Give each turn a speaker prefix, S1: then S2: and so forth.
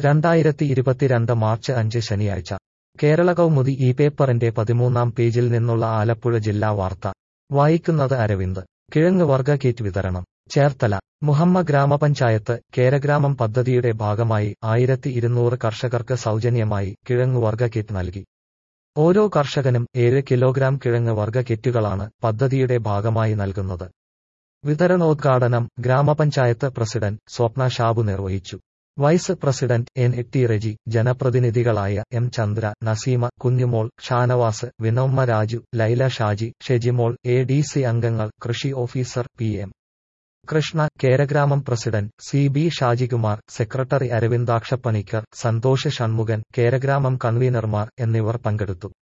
S1: രണ്ടായിരത്തി ഇരുപത്തിരണ്ട് മാർച്ച് അഞ്ച് ശനിയാഴ്ച കേരള കൗമുദി ഈ പേപ്പറിന്റെ പതിമൂന്നാം പേജിൽ നിന്നുള്ള ആലപ്പുഴ ജില്ലാ വാർത്ത വായിക്കുന്നത് അരവിന്ദ് കിഴങ്ങ് വർഗ കിറ്റ് വിതരണം ചേർത്തല മുഹമ്മ ഗ്രാമപഞ്ചായത്ത് കേരഗ്രാമം പദ്ധതിയുടെ ഭാഗമായി ആയിരത്തി ഇരുന്നൂറ് കർഷകർക്ക് സൗജന്യമായി കിഴങ്ങ് വർഗ കിറ്റ് നൽകി ഓരോ കർഷകനും ഏഴ് കിലോഗ്രാം കിഴങ്ങ് വർഗ കിറ്റുകളാണ് പദ്ധതിയുടെ ഭാഗമായി നൽകുന്നത് വിതരണോദ്ഘാടനം ഗ്രാമപഞ്ചായത്ത് പ്രസിഡന്റ് സ്വപ്ന ഷാബു നിർവഹിച്ചു vice president N A T Reji ജനപ്രതിനിധികളായ M Chandra Naseema Kunjumol Shanavas Vinomma Raju Laila Shaji Shejimol A D C അംഗങ്ങൾ കൃഷി officer P M Krishna Keragramam president C B Shajikumar secretary Aravindakshapanicker Santhosh Shanmughan Keragramam കൺവീനർമാർ എന്നിവർ പങ്കെടുത്തു